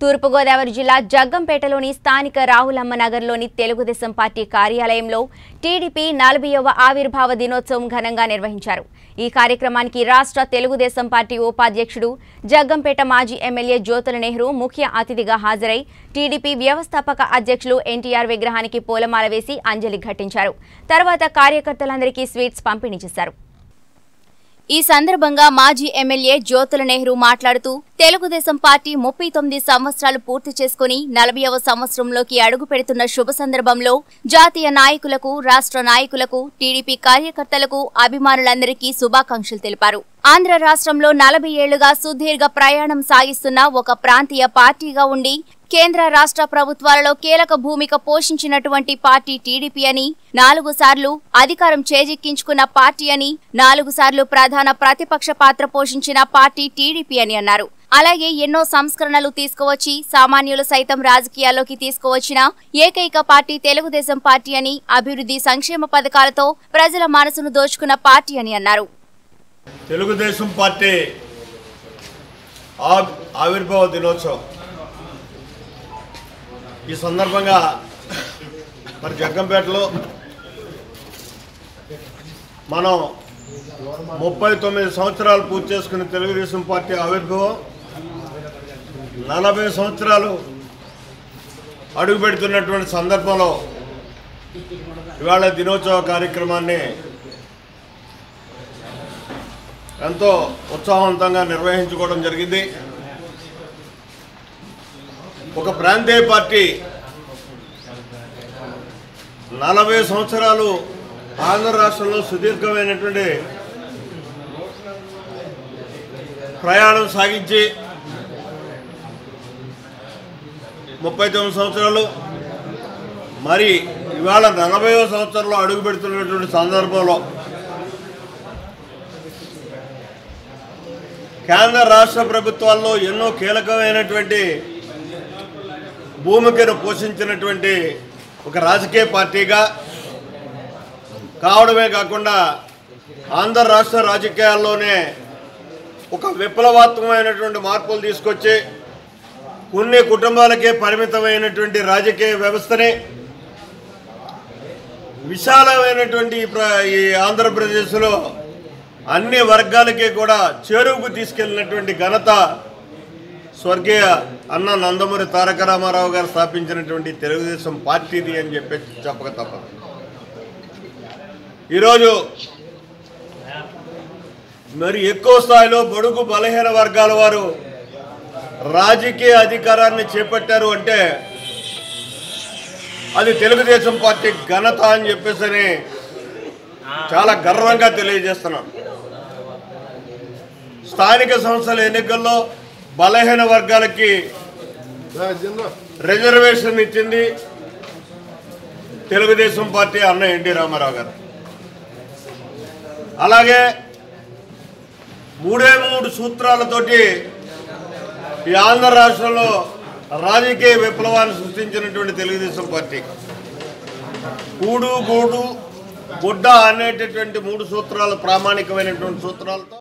తూర్పుగోదావరి జిల్లా జగ్గంపేటలోని స్థానిక రాహులమ్మ నగర్లోని తెలుగుదేశం పార్టీ కార్యాలయంలో టీడీపీ నలభైవ ఆవిర్భావ దినోత్సవం ఘనంగా నిర్వహించారు ఈ కార్యక్రమానికి రాష్ట్ర తెలుగుదేశం పార్టీ ఉపాధ్యక్షుడు జగ్గంపేట మాజీ ఎమ్మెల్యే జ్యోతుల నెహ్రూ ముఖ్య అతిథిగా హాజరై టీడీపీ వ్యవస్థాపక అధ్యక్షులు ఎన్టీఆర్ విగ్రహానికి పూలమాల వేసి అంజలి ఘటించారు తర్వాత కార్యకర్తలందరికీ స్వీట్స్ పంపిణీ చేశారు ఈ సందర్భంగా మాజీ ఎమ్మెల్యే జ్యోతుల నెహ్రూ మాట్లాడుతూ తెలుగుదేశం పార్టీ ముప్పై తొమ్మిది సంవత్సరాలు పూర్తి చేసుకుని నలభైవ సంవత్సరంలోకి అడుగు పెడుతున్న శుభ సందర్భంలో జాతీయ నాయకులకు రాష్ట్ర నాయకులకు టీడీపీ కార్యకర్తలకు అభిమానులందరికీ శుభాకాంక్షలు తెలిపారు ఆంధ్ర రాష్ట్రంలో నలభై ఏళ్లుగా సుదీర్ఘ ప్రయాణం సాగిస్తున్న ఒక ప్రాంతీయ పార్టీగా ఉండి కేంద్ర రాష్ట్ర ప్రభుత్వాలలో కీలక భూమిక పోషించినటువంటి పార్టీ టీడీపీ అని నాలుగు సార్లు అధికారం చేజిక్కించుకున్న పార్టీ అని నాలుగు సార్లు ప్రధాన ప్రతిపక్ష పాత్ర పోషించిన పార్టీ టీడీపీ అని అన్నారు అలాగే ఎన్నో సంస్కరణలు తీసుకువచ్చి సామాన్యులు సైతం రాజకీయాల్లోకి తీసుకువచ్చిన ఏకైక పార్టీ తెలుగుదేశం పార్టీ అని అభివృద్ధి సంక్షేమ పథకాలతో ప్రజల మనసును దోచుకున్న పార్టీ అని అన్నారు తెలుగుదేశం పార్టీ ఆ- ఆవిర్భావ దినోత్సవం ఈ సందర్భంగా మరి జగ్గంపేటలో మనం ముప్పై తొమ్మిది సంవత్సరాలు పూర్తి చేసుకున్న తెలుగుదేశం పార్టీ ఆవిర్భావం నలభై సంవత్సరాలు అడుగు పెడుతున్నటువంటి సందర్భంలో ఇవాళ దినోత్సవ కార్యక్రమాన్ని ఎంతో ఉత్సాహవంతంగా నిర్వహించుకోవడం జరిగింది ఒక ప్రాంతీయ పార్టీ నలభై సంవత్సరాలు ఆంధ్ర రాష్ట్రంలో సుదీర్ఘమైనటువంటి ప్రయాణం సాగించి ముప్పై తొమ్మిది సంవత్సరాలు మరి ఇవాళ నలభైవ సంవత్సరంలో అడుగు పెడుతున్నటువంటి సందర్భంలో కేంద్ర రాష్ట్ర ప్రభుత్వాల్లో ఎన్నో కీలకమైనటువంటి భూమికను పోషించినటువంటి ఒక రాజకీయ పార్టీగా కావడమే కాకుండా ఆంధ్ర రాష్ట్ర రాజకీయాల్లోనే ఒక విప్లవాత్మకమైనటువంటి మార్పులు తీసుకొచ్చి కొన్ని కుటుంబాలకే పరిమితమైనటువంటి రాజకీయ వ్యవస్థని విశాలమైనటువంటి ఈ ప్ర- ఈ ఆంధ్రప్రదేశ్లో అన్ని వర్గాలకి కూడా చేరువుకు తీసుకెళ్ళినటువంటి ఘనత స్వర్గీయ అన్న నందమూరి తారక రామారావు గారు స్థాపించినటువంటి తెలుగుదేశం పార్టీది అని చెప్పి చెప్పక తప్పదు ఈరోజు మరి ఎక్కువ స్థాయిలో బడుగు బలహీన వర్గాల వారు రాజకీయ అధికారాన్ని చేపట్టారు అంటే అది తెలుగుదేశం పార్టీ ఘనత అని చెప్పేసి చాలా గర్వంగా తెలియజేస్తున్నాం స్థానిక సంస్థల ఎన్నికల్లో బలహీన వర్గాలకి రిజర్వేషన్ ఇచ్చింది తెలుగుదేశం పార్టీ అన్న ఎన్టీ రామారావు గారు అలాగే మూడే మూడు సూత్రాలతోటి ఈ ఆంధ్ర రాష్ట్రంలో రాజకీయ విప్లవాన్ని సృష్టించినటువంటి తెలుగుదేశం పార్టీ కూడు గూడు గుడ్డ అనేటటువంటి మూడు సూత్రాలు ప్రామాణికమైనటువంటి సూత్రాలతో